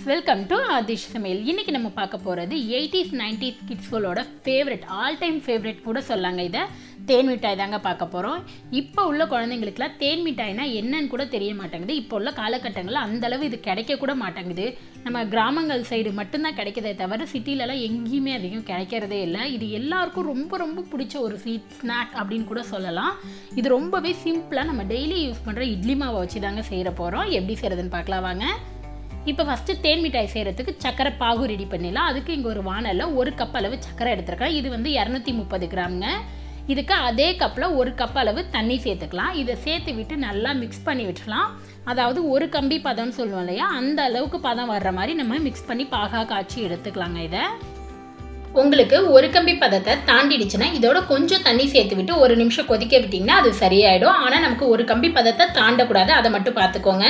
welcome to Aadish சமையல் இன்னைக்கு நம்ம பார்க்க போகிறது எயிட்டிஸ் நைன்டிஸ் கிட்ஸ்களோட ஃபேவரட் ஆல் டைம் ஃபேவரட் கூட சொல்லாங்க இதை தேன் மிட்டாய் தாங்க பார்க்க போகிறோம் இப்போ உள்ள குழந்தைங்களுக்குலாம் தேன் மிட்டாய்னா என்னன்னு கூட தெரிய மாட்டேங்குது இப்போ உள்ள காலகட்டங்களில் அந்த அளவு இது கிடைக்க கூட மாட்டேங்குது நம்ம கிராமங்கள் சைடு மட்டும்தான் கிடைக்கிறதே தவிர சிட்டிலலாம் எங்கேயுமே அதிகம் கிடைக்கிறதே இல்லை இது எல்லாருக்கும் ரொம்ப ரொம்ப பிடிச்ச ஒரு ஸ்வீட் ஸ்நாக் அப்படின்னு கூட சொல்லலாம் இது ரொம்பவே சிம்பிளாக நம்ம டெய்லி யூஸ் பண்ணுற இட்லி மாவை வச்சு தாங்க செய்கிற போகிறோம் எப்படி செய்கிறதுன்னு பார்க்கலாம் வாங்க இப்போ ஃபஸ்ட்டு தேன் மிட்டாய் செய்கிறதுக்கு சக்கரை பாகு ரெடி பண்ணிடலாம் அதுக்கு இங்கே ஒரு வானலில் ஒரு கப் அளவு சக்கரை எடுத்துருக்கேன் இது வந்து இரநூத்தி முப்பது கிராம்ங்க இதுக்கு அதே கப்பில் ஒரு கப் அளவு தண்ணி சேர்த்துக்கலாம் இதை சேர்த்து விட்டு நல்லா மிக்ஸ் பண்ணி விட்டுலாம் அதாவது ஒரு கம்பி பதம்னு சொல்லுவோம் இல்லையா அந்த அளவுக்கு பதம் வர்ற மாதிரி நம்ம மிக்ஸ் பண்ணி பாகா காய்ச்சி எடுத்துக்கலாங்க இதை உங்களுக்கு ஒரு கம்பி பதத்தை தாண்டிடுச்சுன்னா இதோட கொஞ்சம் தண்ணி சேர்த்து விட்டு ஒரு நிமிஷம் கொதிக்க விட்டிங்கன்னா அது சரியாயிடும் ஆனால் நமக்கு ஒரு கம்பி பதத்தை தாண்டக்கூடாது அதை மட்டும் பார்த்துக்கோங்க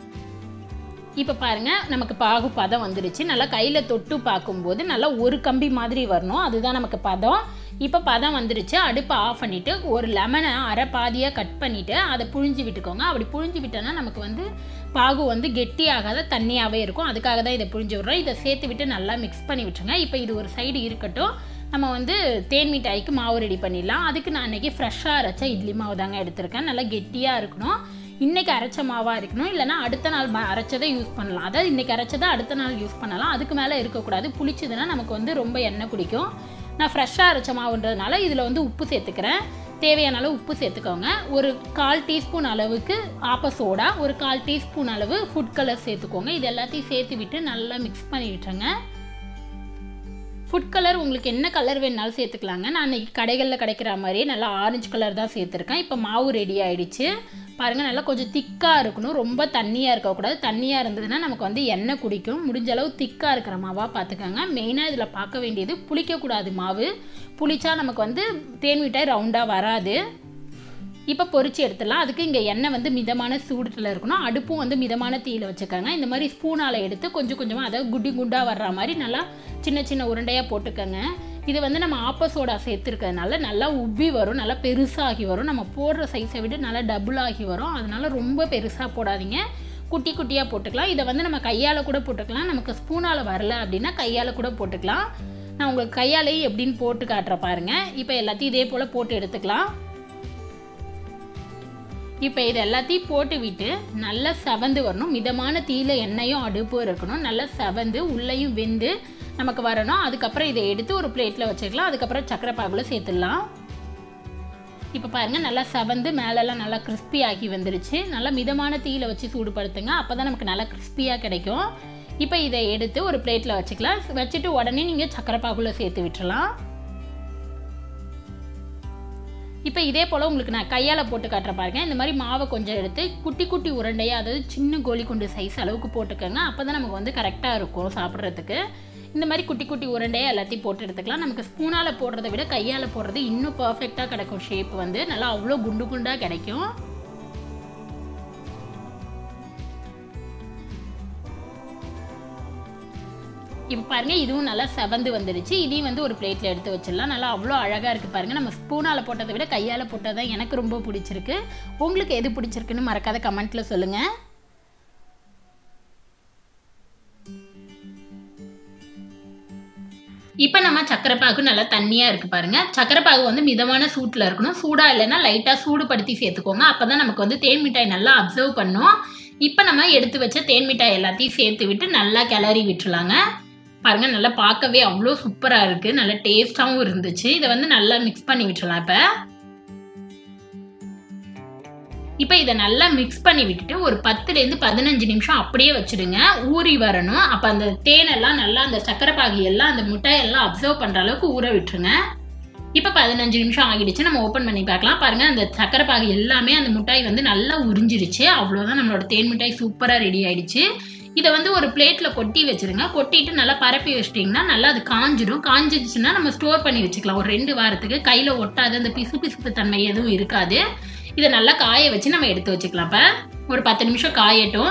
இப்போ பாருங்கள் நமக்கு பாகு பதம் வந்துடுச்சு நல்லா கையில் தொட்டு பார்க்கும்போது நல்லா ஒரு கம்பி மாதிரி வரணும் அதுதான் நமக்கு பதம் இப்போ பதம் வந்துடுச்சு அடுப்பை ஆஃப் பண்ணிவிட்டு ஒரு லெமனை அரை பாதியாக கட் பண்ணிவிட்டு அதை புழிஞ்சு விட்டுக்கோங்க அப்படி புழிஞ்சு விட்டோன்னா நமக்கு வந்து பாகு வந்து கெட்டியாகாத தண்ணியாகவே இருக்கும் அதுக்காக தான் இதை புழிஞ்சு விட்றோம் இதை சேர்த்து விட்டு நல்லா மிக்ஸ் பண்ணி விட்டுருங்க இப்போ இது ஒரு சைடு இருக்கட்டும் நம்ம வந்து தேன் மிட்டாய்க்கு மாவு ரெடி பண்ணிடலாம் அதுக்கு நான் அன்றைக்கி ஃப்ரெஷ்ஷாக அரைச்ச இட்லி மாவு தாங்க எடுத்திருக்கேன் நல்லா கெட்டியாக இருக்கணும் இன்றைக்கி அரைச்ச மாவாக இருக்கணும் இல்லைனா அடுத்த நாள் அரைச்சதை யூஸ் பண்ணலாம் அதாவது இன்றைக்கி அரைச்சதை அடுத்த நாள் யூஸ் பண்ணலாம் அதுக்கு மேலே இருக்கக்கூடாது புளிச்சதுன்னா நமக்கு வந்து ரொம்ப எண்ணெய் குடிக்கும் நான் ஃப்ரெஷ்ஷாக அரைச்ச மாவுன்றதுனால இதில் வந்து உப்பு சேர்த்துக்கிறேன் தேவையான அளவு உப்பு சேர்த்துக்கோங்க ஒரு கால் டீஸ்பூன் அளவுக்கு ஆப்ப சோடா ஒரு கால் டீஸ்பூன் அளவு ஃபுட் கலர் சேர்த்துக்கோங்க இது எல்லாத்தையும் சேர்த்து விட்டு நல்லா மிக்ஸ் பண்ணி விட்டுருங்க ஃபுட் கலர் உங்களுக்கு என்ன கலர் வேணாலும் சேர்த்துக்கலாங்க நான் அன்றைக்கி கடைகளில் கிடைக்கிற மாதிரியே நல்லா ஆரஞ்சு கலர் தான் சேர்த்துருக்கேன் இப்போ மாவு ரெடி ஆகிடுச்சு பாருங்கள் நல்லா கொஞ்சம் திக்காக இருக்கணும் ரொம்ப தண்ணியாக இருக்கக்கூடாது தண்ணியாக இருந்ததுன்னா நமக்கு வந்து எண்ணெய் குடிக்கும் முடிஞ்ச அளவு திக்காக இருக்கிற மாவாக பார்த்துக்கோங்க மெயினாக இதில் பார்க்க வேண்டியது புளிக்கக்கூடாது மாவு புளிச்சா நமக்கு வந்து தேன் மிட்டாய் ரவுண்டாக வராது இப்போ பொறிச்சு எடுத்துடலாம் அதுக்கு இங்கே எண்ணெய் வந்து மிதமான சூடத்தில் இருக்கணும் அடுப்பும் வந்து மிதமான தீயில் வச்சுக்கோங்க இந்த மாதிரி ஸ்பூனால் எடுத்து கொஞ்சம் கொஞ்சமாக அதாவது குட்டி குண்டாக வர்ற மாதிரி நல்லா சின்ன சின்ன உருண்டையாக போட்டுக்கோங்க இது வந்து நம்ம ஆப்ப சோடா சேர்த்துருக்கிறதுனால நல்லா உப்பி வரும் நல்லா பெருசாகி வரும் நம்ம போடுற சைஸை விட நல்லா டபுள் ஆகி வரும் அதனால ரொம்ப பெருசாக போடாதீங்க குட்டி குட்டியாக போட்டுக்கலாம் இதை வந்து நம்ம கையால் கூட போட்டுக்கலாம் நமக்கு ஸ்பூனால் வரல அப்படின்னா கையால் கூட போட்டுக்கலாம் நான் உங்களுக்கு கையாலேயே எப்படின்னு போட்டு காட்டுற பாருங்கள் இப்போ எல்லாத்தையும் இதே போல் போட்டு எடுத்துக்கலாம் இப்போ இது எல்லாத்தையும் போட்டு விட்டு நல்லா செவந்து வரணும் மிதமான தீயில எண்ணெயும் அடுப்பும் இருக்கணும் நல்லா செவந்து உள்ளேயும் வெந்து நமக்கு வரணும் அதுக்கப்புறம் இதை எடுத்து ஒரு பிளேட்டில் வச்சுக்கலாம் அதுக்கப்புறம் சக்கரை பாகுல சேர்த்துடலாம் இப்போ பாருங்கள் நல்லா செவந்து மேலெல்லாம் நல்லா கிறிஸ்பி ஆகி வந்துருச்சு நல்லா மிதமான தீயில வச்சு சூடுபடுத்துங்க அப்போ தான் நமக்கு நல்லா கிறிஸ்பியாக கிடைக்கும் இப்போ இதை எடுத்து ஒரு பிளேட்டில் வச்சுக்கலாம் வச்சுட்டு உடனே நீங்கள் சக்கரை பாகுல சேர்த்து விட்டுறலாம் இப்போ இதே போல் உங்களுக்கு நான் கையால் போட்டு காட்டுற பாருங்க இந்த மாதிரி மாவை கொஞ்சம் எடுத்து குட்டி குட்டி உருண்டையாக அதாவது சின்ன கோழி குண்டு சைஸ் அளவுக்கு போட்டுக்கோங்க அப்போ தான் நமக்கு வந்து கரெக்டாக இருக்கும் சாப்பிட்றதுக்கு இந்த மாதிரி குட்டி குட்டி உருண்டையாக எல்லாத்தையும் போட்டு எடுத்துக்கலாம் நமக்கு ஸ்பூனால் போடுறத விட கையால் போடுறது இன்னும் பர்ஃபெக்டாக கிடைக்கும் ஷேப் வந்து நல்லா அவ்வளோ குண்டு குண்டாக கிடைக்கும் இப்போ பாருங்கள் இதுவும் நல்லா செவந்து வந்துடுச்சு இதையும் வந்து ஒரு பிளேட்டில் எடுத்து வச்சிடலாம் நல்லா அவ்வளோ அழகாக இருக்குது பாருங்கள் நம்ம ஸ்பூனால் போட்டதை விட கையால் போட்டது தான் எனக்கு ரொம்ப பிடிச்சிருக்கு உங்களுக்கு எது பிடிச்சிருக்குன்னு மறக்காத கமெண்ட்டில் சொல்லுங்கள் இப்போ நம்ம சக்கரைப்பாகு நல்லா தண்ணியாக இருக்குது பாருங்கள் சக்கரைப்பாகு வந்து மிதமான சூட்டில் இருக்கணும் சூடாக இல்லைன்னா லைட்டாக சூடுபடுத்தி சேர்த்துக்கோங்க அப்போ தான் நமக்கு வந்து தேன் மிட்டாய் நல்லா அப்சர்வ் பண்ணும் இப்போ நம்ம எடுத்து வச்ச தேன் மிட்டாய் எல்லாத்தையும் சேர்த்து விட்டு நல்லா கிளறி விட்டுலாங்க பாருங்கள் நல்லா பார்க்கவே அவ்வளோ சூப்பராக இருக்குது நல்லா டேஸ்ட்டாகவும் இருந்துச்சு இதை வந்து நல்லா மிக்ஸ் பண்ணி விட்டுறலாம் இப்போ இப்போ இதை நல்லா மிக்ஸ் பண்ணி விட்டுட்டு ஒரு பத்துலேருந்து பதினஞ்சு நிமிஷம் அப்படியே வச்சுடுங்க ஊறி வரணும் அப்போ அந்த தேனெல்லாம் நல்லா அந்த சக்கரை பாகி எல்லாம் அந்த முட்டையெல்லாம் அப்சர்வ் பண்ணுற அளவுக்கு ஊற விட்டுருங்க இப்போ பதினஞ்சு நிமிஷம் ஆகிடுச்சு நம்ம ஓப்பன் பண்ணி பார்க்கலாம் பாருங்கள் அந்த சக்கரை பாகு எல்லாமே அந்த மிட்டாய் வந்து நல்லா உறிஞ்சிருச்சு அவ்வளோதான் நம்மளோட தேன் மிட்டாய் சூப்பராக ரெடி ஆயிடுச்சு இதை வந்து ஒரு பிளேட்டில் கொட்டி வச்சுருங்க கொட்டிட்டு நல்லா பரப்பி வச்சிட்டிங்கன்னா நல்லா அது காஞ்சிடும் காஞ்சிடுச்சுன்னா நம்ம ஸ்டோர் பண்ணி வச்சுக்கலாம் ஒரு ரெண்டு வாரத்துக்கு கையில் ஒட்டாது அந்த பிசு பிசுப்பு தன்மை எதுவும் இருக்காது இதை நல்லா காய வச்சு நம்ம எடுத்து வச்சுக்கலாம் இப்போ ஒரு பத்து நிமிஷம் காயட்டும்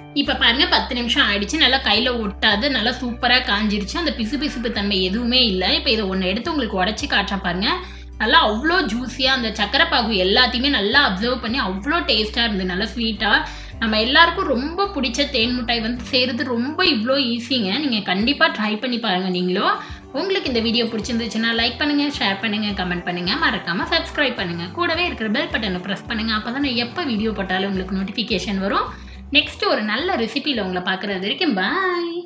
இப்போ பாருங்க பத்து நிமிஷம் ஆயிடுச்சு நல்லா கையில் ஒட்டாது நல்லா சூப்பராக காஞ்சிருச்சு அந்த பிசு பிசுப்பு தன்மை எதுவுமே இல்லை இப்போ இதை ஒன்று எடுத்து உங்களுக்கு உடச்சி காட்டுறேன் பாருங்க நல்லா அவ்வளோ ஜூஸியாக அந்த சக்கரை பாகு எல்லாத்தையுமே நல்லா அப்சர்வ் பண்ணி அவ்வளோ டேஸ்ட்டாக இருந்தது நல்லா ஸ்வீட்டாக நம்ம எல்லாருக்கும் ரொம்ப பிடிச்ச தேன் மிட்டாய் வந்து செய்கிறது ரொம்ப இவ்வளோ ஈஸிங்க நீங்கள் கண்டிப்பாக ட்ரை பண்ணி பாருங்கள் நீங்களும் உங்களுக்கு இந்த வீடியோ பிடிச்சிருந்துச்சுன்னா லைக் பண்ணுங்கள் ஷேர் பண்ணுங்கள் கமெண்ட் பண்ணுங்கள் மறக்காமல் சப்ஸ்கிரைப் பண்ணுங்கள் கூடவே இருக்கிற பெல் பட்டனை ப்ரெஸ் பண்ணுங்கள் அப்போ தான் நான் எப்போ வீடியோ போட்டாலும் உங்களுக்கு நோட்டிஃபிகேஷன் வரும் நெக்ஸ்ட் ஒரு நல்ல ரெசிபியில் உங்களை பார்க்குறது வரைக்கும் பாய்